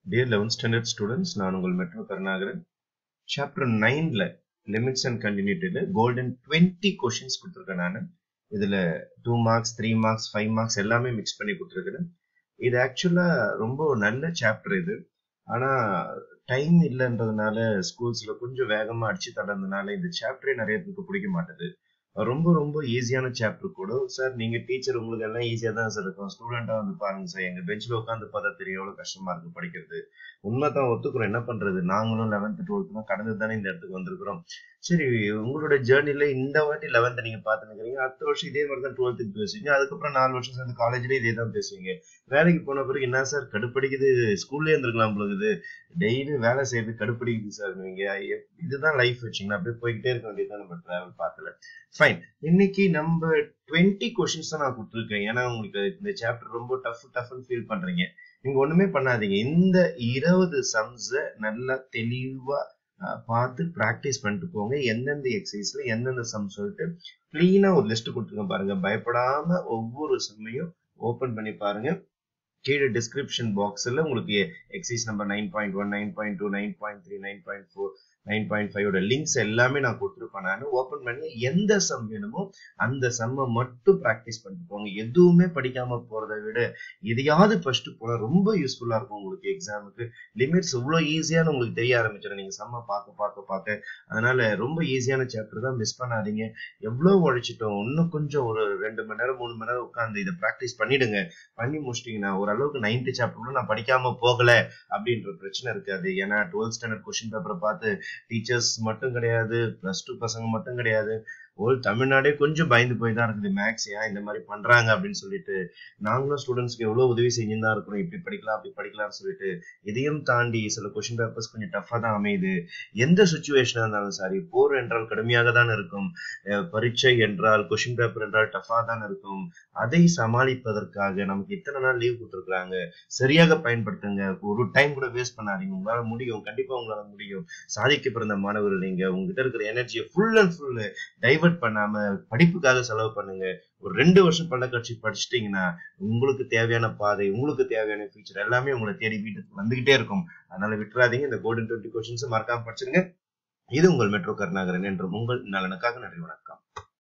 dear eleventh standard students நான் உங்கள் metro Karunakaran chapter நைன்ல லிமிட்ஸ் அண்ட் கண்டினியூட்டில கோல்டன் டுவெண்ட்டி கொஷின்ஸ் கொடுத்துருக்கேன் நான் இதுல two marks three marks five marks எல்லாமே மிக்ஸ் பண்ணி கொடுத்துருக்கேன் இது ஆக்சுவலா ரொம்ப நல்ல சாப்டர் இது ஆனா டைம் இல்லைன்றதுனால ஸ்கூல்ஸ்ல கொஞ்சம் வேகமா அடிச்சு தடந்ததுனால இந்த சாப்டரே நிறைய பேருக்கு பிடிக்க மாட்டேது ரொம்ப ரொம்ப ஈஸியான சாப்டர் கூட சார் நீங்க டீச்சர் உங்களுக்கு எல்லாம் ஈஸியா தான் சார் இருக்கும் ஸ்டூடெண்டா வந்து பாருங்க சார் எங்க பெஞ்சில் உட்காந்து பார்த்தா தெரியும் எவ்வளவு கஷ்டமா இருக்கு படிக்கிறது உண்மைதான் ஒத்துக்கிறோம் என்ன பண்றது நாங்களும் லெவன்த் டுவெல்த் தான் கடந்து தானே இந்த இடத்துக்கு வந்திருக்கிறோம் சரி உங்களோட ஜேர்னில இந்த வாட்டி லெவன்த் நீங்க பாத்துக்கிறீங்க அடுத்த வருஷம் இதே மாதிரி தான் டுவெல்த்துக்கு பேசுவீங்க அதுக்கப்புறம் நாலு வருஷம் சேர்ந்து காலேஜ்ல இதே தான் பேசுவீங்க வேலைக்கு போன பிறகு என்ன சார் கடுப்படிக்குது ஸ்கூல்லே இருந்திருக்கலாம் பொழுது டெய்லி வேலை செய்யறது கடுப்படிக்குது சார் நீங்க இதுதான் லைஃப் வச்சுங்களா அப்படியே போய்கிட்டே இருக்க வேண்டியதுதான் நம்ம டிராவல் பார்த்துல ஃபைன் இன்னைக்கு நம்ம டுவெண்ட்டி கொஸ்டின்ஸ் தான் நான் கொடுத்துருக்கேன் ஏன்னா உங்களுக்கு இந்த சாப்டர் ரொம்ப டஃப் டஃப்னு ஃபீல் பண்றீங்க நீங்க ஒண்ணுமே பண்ணாதீங்க இந்த இருபது சம்ஸ நல்லா தெளிவா பார்த்து ப்ராக்டிஸ் பண்ணிட்டு போங்க எந்தெந்த எக்ஸசைஸ்ல எந்தெந்த சம் சொல்லிட்டு கிளீனா ஒரு லிஸ்ட் கொடுத்துருங்க பாருங்க பயப்படாம ஒவ்வொரு சம்மையும் ஓபன் பண்ணி பாருங்க கீழே டிஸ்கிரிப்ஷன் பாக்ஸ்ல உங்களுக்கு exercise number nine point one nine point two nine point three nine point four nine point ஃபைவோட லிங்க்ஸ் எல்லாமே நான் கொடுத்துருப்பேன் நான் ஓப்பன் பண்ணி எந்த சம் வேணுமோ அந்த சம்மை மட்டும் ப்ராக்டிஸ் பண்ணிட்டு போங்க எதுவுமே படிக்காம போறதை விட எதையாவது ஃபர்ஸ்ட் போனா ரொம்ப யூஸ்ஃபுல்லா இருக்கும் உங்களுக்கு எக்ஸாமுக்கு லிமிட்ஸ் இவ்வளோ ஈஸியான உங்களுக்கு தெரிய ஆரம்பிச்சிடும் நீங்க சம்ம பார்க்க பார்க்க பார்க்க அதனால ரொம்ப ஈஸியான சாப்டர் தான் மிஸ் பண்ணாதீங்க எவ்வளோ உழைச்சிட்டோம் இன்னும் கொஞ்சம் ஒரு ரெண்டு மணி நேரம் மூணு மணி நேரம் உட்காந்து இதை ப்ராக்டிஸ் பண்ணிடுங்க பண்ணி முடிச்சிட்டீங்கன்னா ஓரளவுக்கு நைன்த்து சாப்டர் கூட நான் படிக்காம போகல அப்படின்ற பிரச்சனை இருக்காது ஏன்னா டுவெல்த் ஸ்டாண்டர்ட் கொஸ்டின் பேப்பரை பார்த்து டீச்சர்ஸ் மட்டும் கிடையாது பிளஸ் டூ பசங்க மட்டும் கிடையாது ஒரு தமிழ்நாடே கொஞ்சம் பயந்து போய் தான் இருக்குது மேக்ஸ் ஏன் இந்த மாதிரி பண்றாங்க அப்படின்னு சொல்லிட்டு நாங்களும் ஸ்டூடெண்ட்ஸ்க்கு எவ்வளவு உதவி செஞ்சுன்னு தான் இருக்கிறோம் இப்படி படிக்கலாம் அப்படி படிக்கலாம்னு சொல்லிட்டு இதையும் தாண்டி சில கொஸ்டின் பேப்பர்ஸ் கொஞ்சம் டஃபா தான் அமையுது எந்த சுச்சுவேஷனா இருந்தாலும் சாரி போர் என்றால் கடுமையாக தான் இருக்கும் பரீட்சை என்றால் கொஸ்டின் பேப்பர் என்றால் டஃபா தான் இருக்கும் அதை சமாளிப்பதற்காக நமக்கு இத்தனை நாள் லீவ் கொடுத்துருக்காங்க சரியாக பயன்படுத்துங்க ஒரு டைம் கூட வேஸ்ட் பண்ணாதீங்க உங்களால முடியும் கண்டிப்பா உங்களால முடியும் சாதிக்க பிறந்த மாணவர்கள் நீங்க உங்ககிட்ட இருக்கிற எனர்ஜியை ஃபுல் அண்ட் ஃபுல் டைவர்ட் பண்ணாம படிப்புக்காக செலவு பண்ணுங்க ஒரு ரெண்டு வருஷம் பள்ளக்கட்சி படிச்சிட்டீங்கன்னா உங்களுக்கு தேவையான பாதை உங்களுக்கு தேவையான ஃபியூச்சர் எல்லாமே உங்களை தேடி வீட்டுக்கு வந்துகிட்டே இருக்கும் அதனால விட்டுறாதீங்க இந்த கோல்டன் டுவெண்ட்டி கொஸ்டின்ஸ் மறக்காம படிச்சிருங்க இது உங்கள் மெட்ரோ கருணாகரன் என்றும் உங்கள் நலனுக்காக நன்றி வணக்கம்